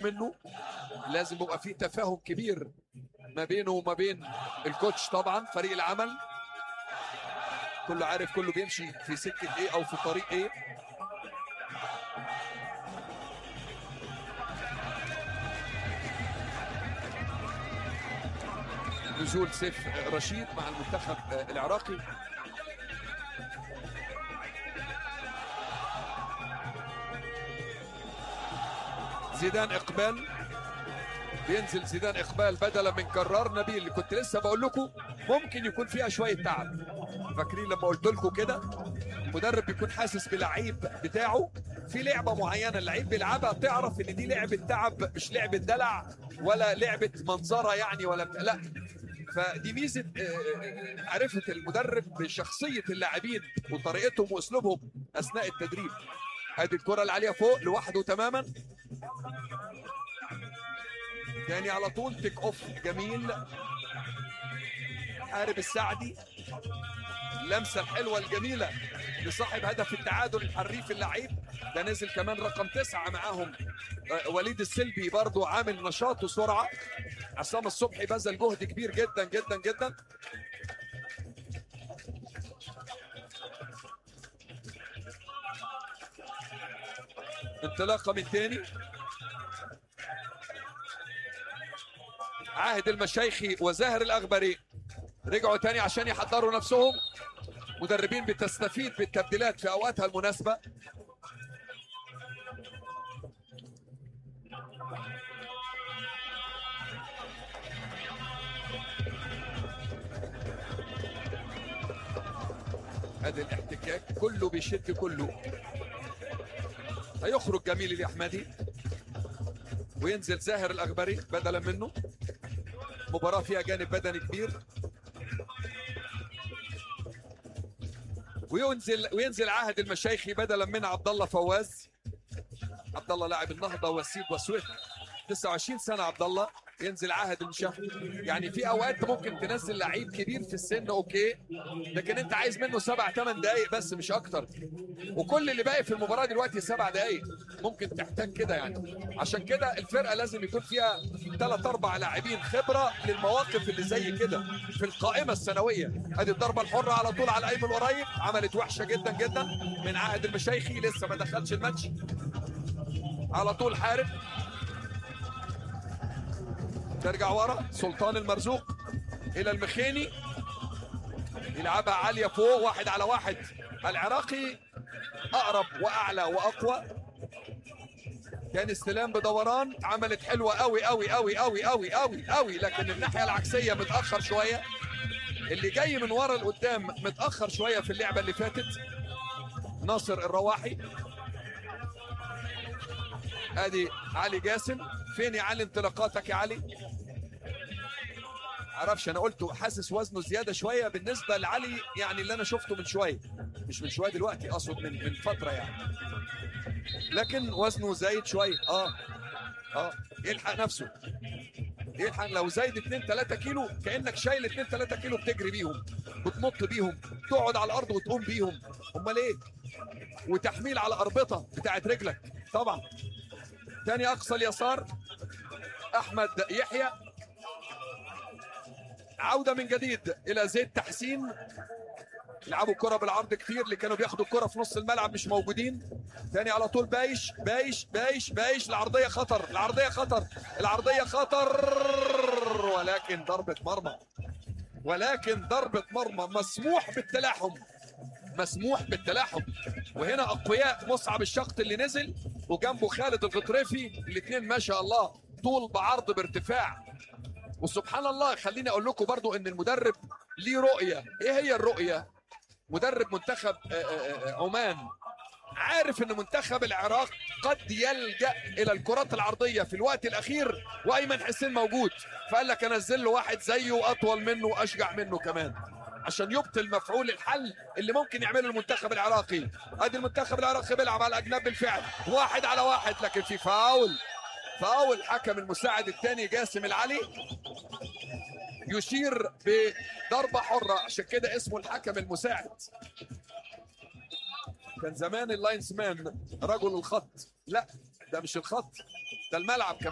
منه لازم يبقى في تفاهم كبير ما بينه وما بين الكوتش طبعا فريق العمل كله عارف كله بيمشي في سكه ايه او في طريق ايه نزول سيف رشيد مع المنتخب العراقي زيدان اقبال بينزل زيدان اقبال بدلا من كرار نبيل اللي كنت لسه بقول لكم ممكن يكون فيها شويه تعب فاكرين لما قلت لكم كده المدرب بيكون حاسس بلعيب بتاعه في لعبه معينه اللعيب بيلعبها تعرف ان دي لعبه تعب مش لعبه دلع ولا لعبه منظره يعني ولا بتاع لا فدي ميزه معرفه المدرب بشخصيه اللاعبين وطريقتهم واسلوبهم اثناء التدريب ادي الكره اللي عليها فوق لوحده تماما تاني على طول تيك اوف جميل حارب السعدي اللمسه الحلوه الجميله لصاحب هدف التعادل الحريف اللعيب ده نزل كمان رقم تسعة معاهم وليد السلبي برضو عامل نشاط وسرعة عصام الصبحي بذل جهد كبير جدا جدا جدا انطلاقة من تاني عاهد المشايخي وزاهر الأغبري رجعوا تاني عشان يحضروا نفسهم مدربين بتستفيد بالتبديلات في اوقاتها المناسبه ادي الاحتكاك كله بيشد كله هيخرج جميل الاحمدي وينزل زاهر الاغبري بدلا منه مباراه فيها جانب بدني كبير وينزل وينزل عاهد المشايخي بدلا من عبد الله فواز عبد الله لاعب النهضه والسيد وسويت 29 سنه عبد الله ينزل عاهد المشايخي يعني في اوقات ممكن تنزل لعيب كبير في السن اوكي لكن انت عايز منه سبع ثمان دقائق بس مش اكتر وكل اللي باقي في المباراه دلوقتي سبع دقائق ممكن تحتاج كده يعني عشان كده الفرقه لازم يكون فيها ثلاث اربع لاعبين خبره للمواقف اللي زي كده في القائمه السنويه ادي الضربه الحره على طول على الايمن القريب عملت وحشه جدا جدا من عاهد المشايخي لسه ما دخلش الماتش على طول حارب ترجع ورا سلطان المرزوق الى المخيني يلعبها عاليه فوق واحد على واحد العراقي اقرب واعلى واقوى كان استلام بدوران عملت حلوه قوي قوي قوي قوي قوي قوي قوي لكن الناحيه العكسيه متاخر شويه اللي جاي من ورا لقدام متاخر شويه في اللعبه اللي فاتت ناصر الرواحي ادي علي جاسم فين يا علي انطلاقاتك يا علي عرفش انا قلت حاسس وزنه زياده شويه بالنسبه لعلي يعني اللي انا شفته من شويه مش من شويه دلوقتي اقصد من من فتره يعني لكن وزنه زايد شويه اه اه يلحق نفسه يلحق لو زايد 2 3 كيلو كانك شايل 2 3 كيلو بتجري بيهم بتنط بيهم تقعد على الارض وتقوم بيهم امال ايه وتحميل على اربطه بتاعت رجلك طبعا تاني اقصى اليسار احمد يحيى عوده من جديد الى زيد تحسين لعبوا الكره بالعرض كتير اللي كانوا بياخدوا الكره في نص الملعب مش موجودين تاني على طول بايش بايش بايش بايش العرضيه خطر العرضيه خطر العرضيه خطر ولكن ضربه مرمى ولكن ضربه مرمى مسموح بالتلاحم مسموح بالتلاحم وهنا اقوياء مصعب الشقط اللي نزل وجنبه خالد الغطريفي الاثنين ما شاء الله طول بعرض بارتفاع وسبحان الله خليني اقول لكم برضو ان المدرب ليه رؤيه ايه هي الرؤيه مدرب منتخب عمان عارف ان منتخب العراق قد يلجا الى الكرات العرضيه في الوقت الاخير وايمن حسين موجود فقال لك انزل له واحد زيه اطول منه واشجع منه كمان عشان يبطل مفعول الحل اللي ممكن يعمله المنتخب العراقي ادي المنتخب العراقي بيلعب على الاجناب بالفعل واحد على واحد لكن في فاول فاول حكم المساعد الثاني جاسم العلي يشير بضربه حره عشان كده اسمه الحكم المساعد كان زمان اللاينز مان رجل الخط لا ده مش الخط ده الملعب كمان